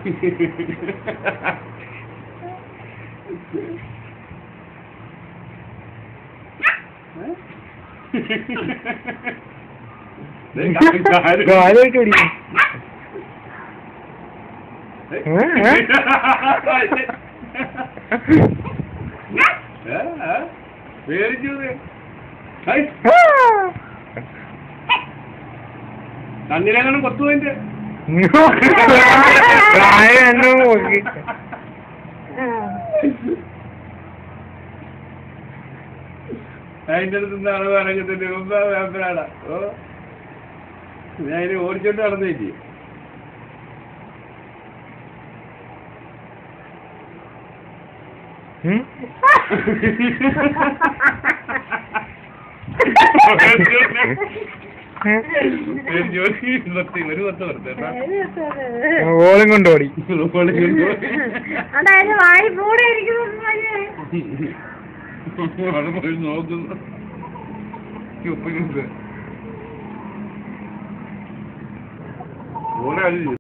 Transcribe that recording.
ദേ, കാല്, കാല്. കാലായിട്ട് പിടിക്കും ഏ? ഏ? ഏ, ഏ? പേടിച്ചു ഇത്. ഹൈ, കണ്ണിലെങ്ങനെ കൊത്തുപോയിന്റെ പ്രായം എന്നെ നോക്കി അതിന്റെ അടുത്ത് നിന്നാണ് പറഞ്ഞിട്ട് മുമ്പ് വേമ്പനാടാ ഓ ഞാൻ ഇനി ഓടിച്ചോണ്ട് നടന്നേക്ക് ഉം? ജോലി നിർത്തി ഒരു കൊത്ത് നിർത്തേട്ടാ ഓളും കൊണ്ടോടി അതായത് വായി കൂടെ ഇരിക്കുന്നു അവിടെ പോയി നോക്കുന്നു ഉപ്പിനുണ്ട് ഓരോ